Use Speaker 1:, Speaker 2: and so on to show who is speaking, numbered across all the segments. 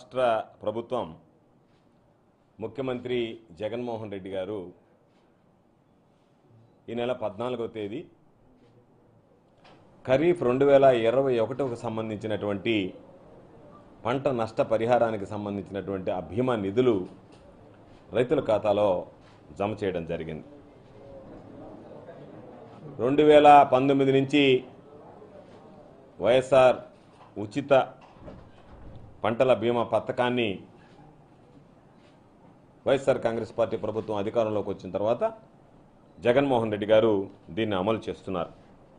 Speaker 1: రాష్ట్ర ప్రభుత్వం ముఖ్యమంత్రి జగన్మోహన్ రెడ్డి గారు ఈ నెల పద్నాలుగవ తేదీ ఖరీఫ్ రెండు వేల ఇరవై ఒకటికి సంబంధించినటువంటి పంట నష్ట పరిహారానికి సంబంధించినటువంటి ఆ బీమా నిధులు రైతుల ఖాతాలో జమ చేయడం జరిగింది రెండు వేల పంతొమ్మిది నుంచి వైఎస్ఆర్ ఉచిత పంటల బీమా పథకాన్ని వైఎస్ఆర్ కాంగ్రెస్ పార్టీ ప్రభుత్వం అధికారంలోకి వచ్చిన తర్వాత జగన్మోహన్ రెడ్డి గారు దీన్ని అమలు చేస్తున్నారు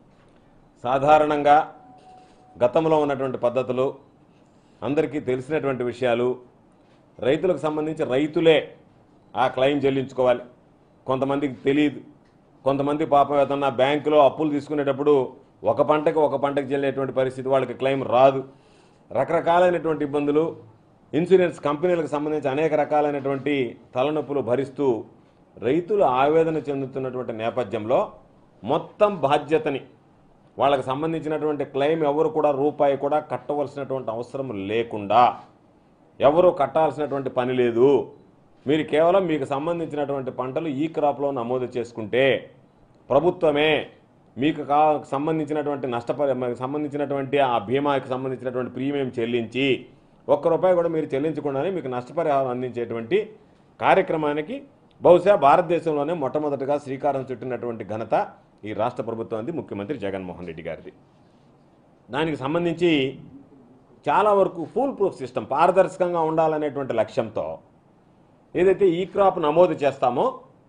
Speaker 1: సాధారణంగా గతంలో ఉన్నటువంటి పద్ధతులు అందరికీ తెలిసినటువంటి విషయాలు రైతులకు సంబంధించి రైతులే ఆ క్లెయిమ్ చెల్లించుకోవాలి కొంతమందికి తెలియదు కొంతమంది పాపం ఏదన్నా బ్యాంకులో అప్పులు తీసుకునేటప్పుడు ఒక పంటకి ఒక పంటకి చెల్లేటువంటి పరిస్థితి వాళ్ళకి క్లెయిమ్ రాదు రకరకాలైనటువంటి ఇబ్బందులు ఇన్సూరెన్స్ కంపెనీలకు సంబంధించి అనేక రకాలైనటువంటి తలనొప్పులు భరిస్తూ రైతులు ఆవేదన చెందుతున్నటువంటి నేపథ్యంలో మొత్తం బాధ్యతని వాళ్ళకి సంబంధించినటువంటి క్లెయిమ్ ఎవరు కూడా రూపాయి కూడా కట్టవలసినటువంటి అవసరం లేకుండా ఎవరు కట్టాల్సినటువంటి పని లేదు మీరు కేవలం మీకు సంబంధించినటువంటి పంటలు ఈ క్రాప్లో నమోదు చేసుకుంటే ప్రభుత్వమే మీకు కా సంబంధించినటువంటి నష్టపరి మీకు సంబంధించినటువంటి ఆ బీమాకి సంబంధించినటువంటి ప్రీమియం చెల్లించి ఒక్క రూపాయి కూడా మీరు చెల్లించకుండానే మీకు నష్టపరిహారం అందించేటువంటి కార్యక్రమానికి బహుశా భారతదేశంలోనే మొట్టమొదటిగా శ్రీకారం చుట్టినటువంటి ఘనత ఈ రాష్ట్ర ప్రభుత్వానికి ముఖ్యమంత్రి జగన్మోహన్ రెడ్డి గారిది దానికి సంబంధించి చాలా వరకు ఫుల్ ప్రూఫ్ సిస్టమ్ పారదర్శకంగా ఉండాలనేటువంటి లక్ష్యంతో ఏదైతే ఈ క్రాప్ నమోదు చేస్తామో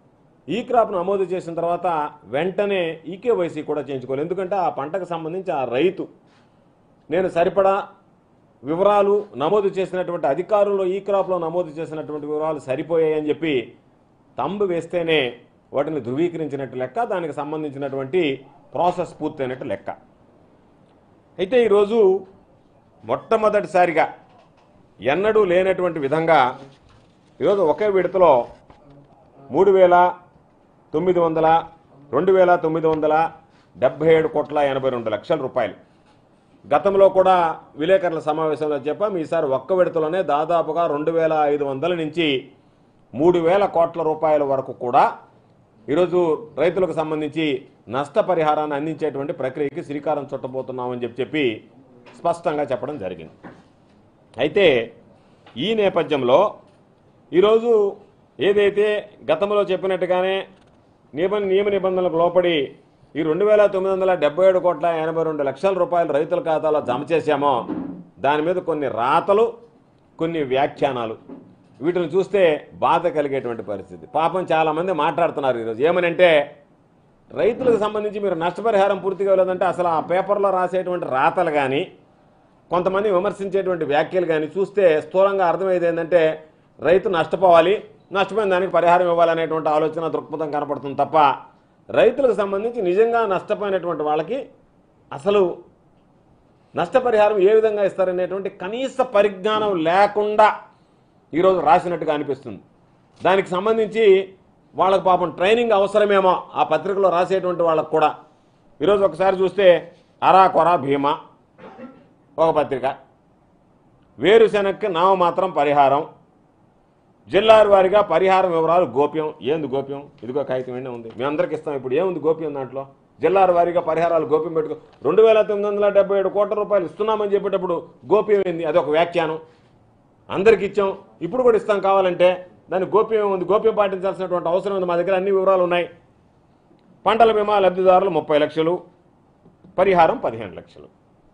Speaker 1: ఈ క్రాప్ నమోదు చేసిన తర్వాత వెంటనే ఈకేవైసీ కూడా చేయించుకోవాలి ఎందుకంటే ఆ పంటకు సంబంధించి ఆ రైతు నేను సరిపడా వివరాలు నమోదు చేసినటువంటి అధికారులు ఈ క్రాప్లో నమోదు చేసినటువంటి వివరాలు సరిపోయాయని చెప్పి తంబు వేస్తేనే వాటిని ధృవీకరించినట్టు లెక్క దానికి సంబంధించినటువంటి ప్రాసెస్ పూర్తయినట్టు లెక్క అయితే ఈరోజు మొట్టమొదటిసారిగా ఎన్నడూ లేనటువంటి విధంగా ఈరోజు ఒకే విడతలో మూడు వేల తొమ్మిది వందల రెండు వేల తొమ్మిది వందల డెబ్బై ఏడు కోట్ల ఎనభై రెండు లక్షల రూపాయలు గతంలో కూడా విలేకరుల సమావేశంలో చెప్పాం ఈసారి ఒక్క విడతలోనే దాదాపుగా రెండు వేల ఐదు వందల నుంచి మూడు వేల కోట్ల రూపాయల వరకు కూడా ఈరోజు రైతులకు సంబంధించి నష్టపరిహారాన్ని అందించేటువంటి ప్రక్రియకి శ్రీకారం చుట్టబోతున్నామని చెప్పి చెప్పి స్పష్టంగా చెప్పడం జరిగింది అయితే ఈ నేపథ్యంలో ఈరోజు ఏదైతే గతంలో చెప్పినట్టుగానే నియమ నియమ నిబంధనలకు లోపడి ఈ రెండు వేల తొమ్మిది వందల డెబ్బై ఏడు కోట్ల ఎనభై రెండు లక్షల రూపాయలు రైతుల ఖాతాలో జమ చేశామో దాని మీద కొన్ని రాతలు కొన్ని వ్యాఖ్యానాలు వీటిని చూస్తే బాధ కలిగేటువంటి పరిస్థితి పాపం చాలామంది మాట్లాడుతున్నారు ఈరోజు ఏమనంటే రైతులకు సంబంధించి మీరు నష్టపరిహారం పూర్తిగా లేదంటే అసలు ఆ పేపర్లో రాసేటువంటి రాతలు కానీ కొంతమంది విమర్శించేటువంటి వ్యాఖ్యలు కానీ చూస్తే స్థూలంగా అర్థమయ్యేది ఏంటంటే రైతు నష్టపోవాలి నష్టపోయిన దానికి పరిహారం ఇవ్వాలనేటువంటి ఆలోచన దృక్పథం కనపడుతుంది తప్ప రైతులకు సంబంధించి నిజంగా నష్టపోయినటువంటి వాళ్ళకి అసలు నష్టపరిహారం ఏ విధంగా ఇస్తారనేటువంటి కనీస పరిజ్ఞానం లేకుండా ఈరోజు రాసినట్టుగా అనిపిస్తుంది దానికి సంబంధించి వాళ్ళకి పాపం ట్రైనింగ్ అవసరమేమో ఆ పత్రికలో రాసేటువంటి వాళ్ళకు కూడా ఈరోజు ఒకసారి చూస్తే అరా కొరా భీమా ఒక పత్రిక వేరుశెనక్కి నామమాత్రం పరిహారం జిల్లాల వారీగా పరిహారం వివరాలు గోప్యం ఏంది గోప్యం ఇదిగో కాగితం ఏంటి ఉంది మీ అందరికి ఇస్తాం ఇప్పుడు ఏముంది గోప్యం దాంట్లో జిల్లాల వారీగా పరిహారాలు గోప్యం పెట్టుకో రెండు వేల తొమ్మిది వందల డెబ్బై ఏడు కోట్ల రూపాయలు ఇస్తున్నామని చెప్పేటప్పుడు గోప్యం ఏంది అది ఒక వ్యాఖ్యానం అందరికి ఇచ్చాం ఇప్పుడు కూడా ఇస్తాం కావాలంటే దాని గోప్యం ఉంది గోప్యం పాటించాల్సినటువంటి అవసరం ఉంది మా దగ్గర అన్ని వివరాలు ఉన్నాయి పంటల బీమా లబ్ధిదారులు ముప్పై లక్షలు పరిహారం పదిహేను లక్షలు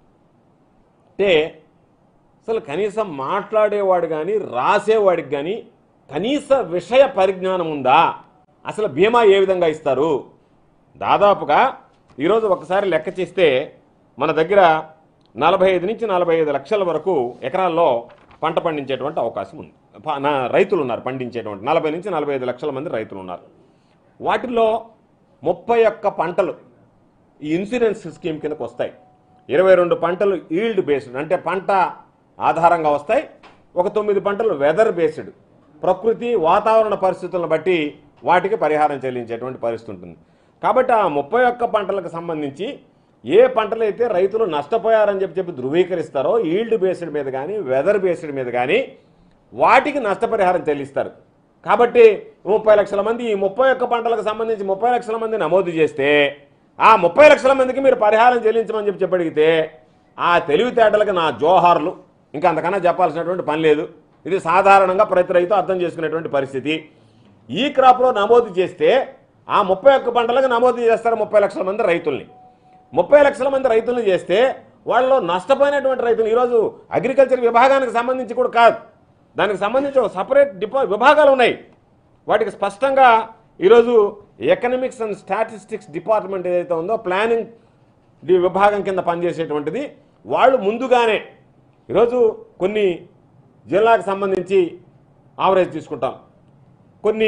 Speaker 1: అంటే అసలు కనీసం మాట్లాడేవాడు కానీ రాసేవాడికి కానీ కనీస విషయ పరిజ్ఞానం ఉందా అసలు బీమా ఏ విధంగా ఇస్తారు దాదాపుగా ఈరోజు ఒకసారి లెక్క చేస్తే మన దగ్గర నలభై ఐదు నుంచి నలభై ఐదు లక్షల వరకు ఎకరాల్లో పంట పండించేటువంటి అవకాశం ఉంది ప- నా రైతులు ఉన్నారు పండించేటువంటి నలభై నుంచి నలభై ఐదు లక్షల మంది రైతులు ఉన్నారు వాటిల్లో ముప్పై ఒక్క పంటలు ఈ ఇన్సూరెన్స్ స్కీమ్ కిందకు వస్తాయి ఇరవై రెండు పంటలు ఈల్డ్ బేస్డ్ అంటే పంట ఆధారంగా వస్తాయి ఒక తొమ్మిది పంటలు వెదర్ బేస్డ్ ప్రకృతి వాతావరణ పరిస్థితులను బట్టి వాటికి పరిహారం చెల్లించేటువంటి పరిస్థితి ఉంటుంది కాబట్టి ఆ ముప్పై ఒక్క పంటలకు సంబంధించి ఏ పంటలు అయితే రైతులు నష్టపోయారని చెప్పి చెప్పి ధృవీకరిస్తారో ఈల్డ్ బేస్డ్ మీద కానీ వెదర్ బేస్డ్ మీద కానీ వాటికి నష్టపరిహారం చెల్లిస్తారు కాబట్టి ముప్పై లక్షల మంది ఈ ముప్పై ఒక్క పంటలకు సంబంధించి ముప్పై లక్షల మంది నమోదు చేస్తే ఆ ముప్పై లక్షల మందికి మీరు పరిహారం చెల్లించమని చెప్పి చెప్పడిగితే ఆ తెలివితేటలకు నా జోహార్లు ఇంకా అంతకన్నా చెప్పాల్సినటువంటి పని లేదు ఇది సాధారణంగా ప్రతి రైతు అర్థం చేసుకునేటువంటి పరిస్థితి ఈ క్రాప్లో నమోదు చేస్తే ఆ ముప్పై ఒక్క పంటలకు నమోదు చేస్తారు ముప్పై లక్షల మంది రైతుల్ని ముప్పై లక్షల మంది రైతులను చేస్తే వాళ్ళలో నష్టపోయినటువంటి రైతులు ఈరోజు అగ్రికల్చర్ విభాగానికి సంబంధించి కూడా కాదు దానికి సంబంధించి ఒక సపరేట్ డిపా విభాగాలు ఉన్నాయి వాటికి స్పష్టంగా ఈరోజు ఎకనమిక్స్ అండ్ స్టాటిస్టిక్స్ డిపార్ట్మెంట్ ఏదైతే ఉందో ప్లానింగ్ డి విభాగం కింద పనిచేసేటువంటిది వాళ్ళు ముందుగానే ఈరోజు కొన్ని జిల్లాకు సంబంధించి ఆవరేజ్ తీసుకుంటాం కొన్ని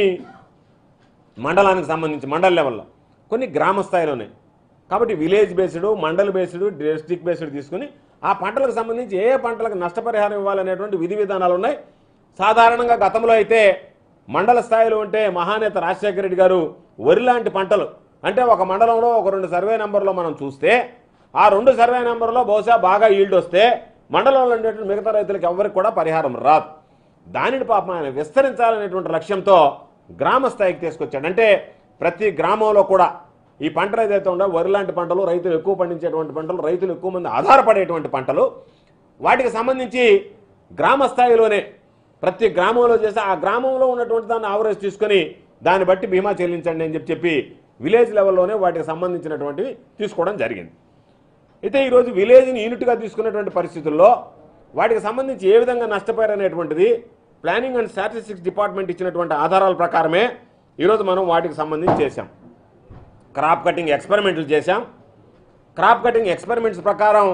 Speaker 1: మండలానికి సంబంధించి మండల లెవెల్లో కొన్ని గ్రామ స్థాయిలోనే కాబట్టి village based mandal based district based తీసుకుని ఆ పంటలకు సంబంధించి ఏ ఏ పంటలకు నష్టపరిహారం ఇవ్వాలనేటువంటి విధి విధానాలు ఉన్నాయి సాధారణంగా గతంలో అయితే మండల స్థాయిలో ఉంటే మహానేత రాజశేఖర రెడ్డి గారు వరి లాంటి పంటలు అంటే ఒక మండలంలో ఒక రెండు సర్వే నెంబర్లో మనం చూస్తే ఆ రెండు సర్వే నెంబర్లో బహుశా బాగా ఈల్డ్ వస్తే మండలంలో ఉండేటువంటి మిగతా రైతులకు ఎవరికి కూడా పరిహారం రాదు దానిని పాపం ఆయన విస్తరించాలనేటువంటి లక్ష్యంతో గ్రామ స్థాయికి తీసుకొచ్చాడు అంటే ప్రతి గ్రామంలో కూడా ఈ పంటలు ఏదైతే ఉండో వరి లాంటి పంటలు రైతులు ఎక్కువ పండించేటువంటి పంటలు రైతులు ఎక్కువ మంది ఆధారపడేటువంటి పంటలు వాటికి సంబంధించి గ్రామ స్థాయిలోనే ప్రతి గ్రామంలో చేసి ఆ గ్రామంలో ఉన్నటువంటి దాన్ని ఆవరేజ్ తీసుకొని దాన్ని బట్టి బీమా చెల్లించండి అని చెప్పి చెప్పి విలేజ్ లెవెల్లోనే వాటికి సంబంధించినటువంటివి తీసుకోవడం జరిగింది అయితే ఈరోజు విలేజ్ని యూనిట్గా తీసుకున్నటువంటి పరిస్థితుల్లో వాటికి సంబంధించి ఏ విధంగా నష్టపోయారనేటువంటిది ప్లానింగ్ అండ్ స్టాటిస్టిక్స్ డిపార్ట్మెంట్ ఇచ్చినటువంటి ఆధారాల ప్రకారమే ఈరోజు మనం వాటికి సంబంధించి చేశాం క్రాప్ కటింగ్ ఎక్స్పెరిమెంట్లు చేశాం క్రాప్ కటింగ్ ఎక్స్పెరిమెంట్స్ ప్రకారం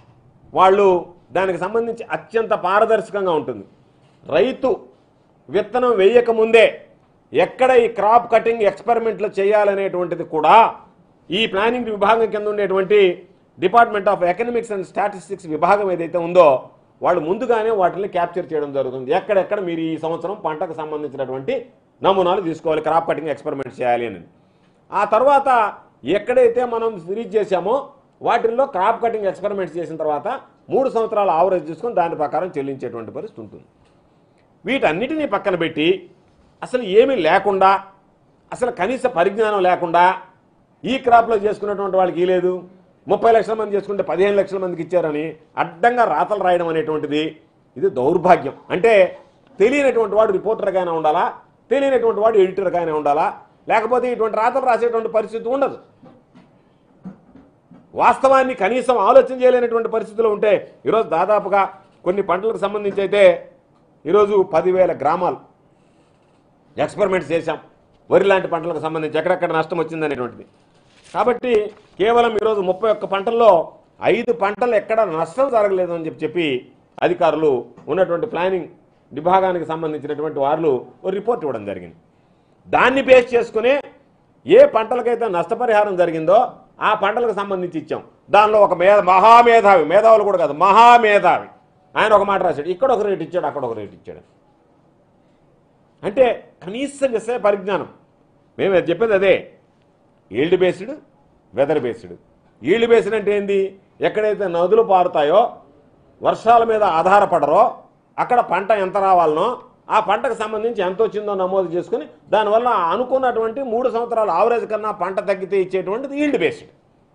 Speaker 1: వాళ్ళు దానికి సంబంధించి అత్యంత పారదర్శకంగా ఉంటుంది రైతు విత్తనం వేయక ముందే ఎక్కడ ఈ క్రాప్ కటింగ్ ఎక్స్పెరిమెంట్లు చేయాలనేటువంటిది కూడా ఈ ప్లానింగ్ విభాగం కింద ఉండేటువంటి department of economics and statistics విభాగం ఏదైతే ఉందో వాళ్ళు ముందుగానే వాటిని క్యాప్చర్ చేయడం జరుగుతుంది ఎక్కడెక్కడ మీరు ఈ సంవత్సరం పంటకు సంబంధించినటువంటి నమూనాలు తీసుకోవాలి క్రాప్ కటింగ్ ఎక్స్పెరిమెంట్ చేయాలి అని ఆ తర్వాత ఎక్కడైతే మనం సిరీజ్ చేశామో వాటిల్లో క్రాప్ కటింగ్ ఎక్స్పెరిమెంట్స్ చేసిన తర్వాత మూడు సంవత్సరాలు ఆవరేజ్ తీసుకొని దాని ప్రకారం చెల్లించేటువంటి పరిస్థితి ఉంటుంది వీటన్నిటినీ పక్కన పెట్టి అసలు ఏమీ లేకుండా అసలు కనీస పరిజ్ఞానం లేకుండా ఈ క్రాప్లో చేసుకున్నటువంటి వాళ్ళకి ఈ లేదు ముప్పై లక్షల మంది చేసుకుంటే పదిహేను లక్షల మందికి ఇచ్చారని అడ్డంగా రాతలు రాయడం అనేటువంటిది ఇది దౌర్భాగ్యం అంటే తెలియనటువంటి వాడు రిపోర్టర్గానే ఉండాలా తెలియనటువంటి వాడు ఎడిటర్గానే ఉండాలా లేకపోతే ఇటువంటి రాతలు రాసేటువంటి పరిస్థితి ఉండదు వాస్తవాన్ని కనీసం ఆలోచన చేయలేనటువంటి పరిస్థితిలో ఉంటే ఈరోజు దాదాపుగా కొన్ని పంటలకు సంబంధించి అయితే ఈరోజు పదివేల గ్రామాలు ఎక్స్పెరిమెంట్స్ చేశాం వరి లాంటి పంటలకు సంబంధించి ఎక్కడెక్కడ నష్టం వచ్చిందనేటువంటిది కాబట్టి కేవలం ఈరోజు ముప్పై ఒక్క పంటల్లో ఐదు పంటలు ఎక్కడ నష్టం జరగలేదు అని చెప్పి చెప్పి అధికారులు ఉన్నటువంటి ప్లానింగ్ విభాగానికి సంబంధించినటువంటి వారు ఓ రిపోర్ట్ ఇవ్వడం జరిగింది దాన్ని బేస్ చేసుకుని ఏ పంటలకైతే నష్టపరిహారం జరిగిందో ఆ పంటలకు సంబంధించి ఇచ్చాం దానిలో ఒక మేధ మహామేధావి మేధావులు కూడా కాదు మహామేధావి ఆయన ఒక మాట రాశాడు ఇక్కడ ఒక రేటు ఇచ్చాడు అక్కడ ఒక రేటు ఇచ్చాడు అంటే కనీస విషయ పరిజ్ఞానం మేము అది చెప్పేది అదే yield based weather based yield based అంటే ఏంది ఎక్కడైతే నదులు పారుతాయో వర్షాల మీద ఆధారపడరో అక్కడ పంట ఎంత రావాలనో ఆ పంటకు సంబంధించి ఎంత వచ్చిందో నమోదు చేసుకుని దానివల్ల అనుకున్నటువంటి మూడు సంవత్సరాల ఆవరేజ్ కన్నా పంట తగ్గితే ఇచ్చేటువంటిది ఈల్డ్ బేస్డ్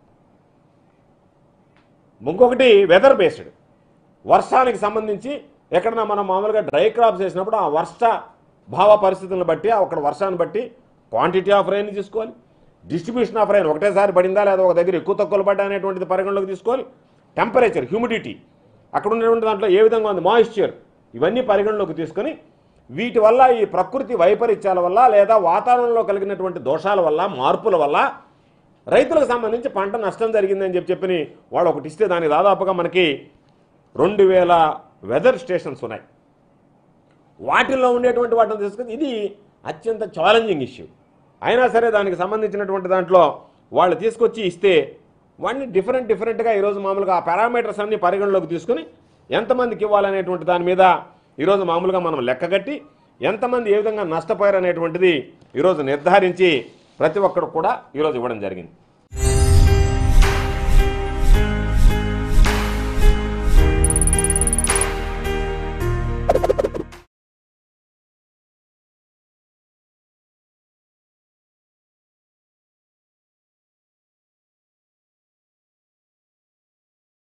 Speaker 1: ఇంకొకటి వెదర్ బేస్డ్ వర్షానికి సంబంధించి ఎక్కడన్నా మనం మామూలుగా డ్రై క్రాప్స్ వేసినప్పుడు ఆ వర్ష భావ పరిస్థితులను బట్టి అక్కడ వర్షాన్ని బట్టి క్వాంటిటీ ఆఫ్ రైన్ తీసుకోవాలి డిస్ట్రిబ్యూషన్ ఆఫ్ రైన్ ఒకటేసారి పడిందా లేదా ఒక దగ్గర ఎక్కువ తక్కువలు పడ్డా అనేటువంటిది పరిగణలోకి తీసుకోవాలి టెంపరేచర్ హ్యూమిడిటీ అక్కడ ఉన్నటువంటి దాంట్లో ఏ విధంగా ఉంది మాయిశ్చర్ ఇవన్నీ పరిగణలోకి తీసుకొని వీటి వల్ల ఈ ప్రకృతి వైపరీత్యాల వల్ల లేదా వాతావరణంలో కలిగినటువంటి దోషాల వల్ల మార్పుల వల్ల రైతులకు సంబంధించి పంట నష్టం జరిగిందని చెప్పి చెప్పి వాళ్ళు ఒకటి ఇస్తే దానికి దాదాపుగా మనకి రెండు వేల వెదర్ స్టేషన్స్ ఉన్నాయి వాటిల్లో ఉండేటువంటి వాటిని తీసుకొని ఇది అత్యంత ఛాలెంజింగ్ ఇష్యూ అయినా సరే దానికి సంబంధించినటువంటి దాంట్లో వాళ్ళు తీసుకొచ్చి ఇస్తే వాడిని డిఫరెంట్ డిఫరెంట్గా ఈరోజు మామూలుగా ఆ పారామీటర్స్ అన్ని పరిగణలోకి తీసుకుని ఎంతమందికి ఇవ్వాలనేటువంటి దాని మీద ఈరోజు మామూలుగా మనం లెక్కగట్టి ఎంతమంది ఏ విధంగా నష్టపోయారనేటువంటిది ఈరోజు నిర్ధారించి ప్రతి ఒక్కరు కూడా ఈరోజు ఇవ్వడం జరిగింది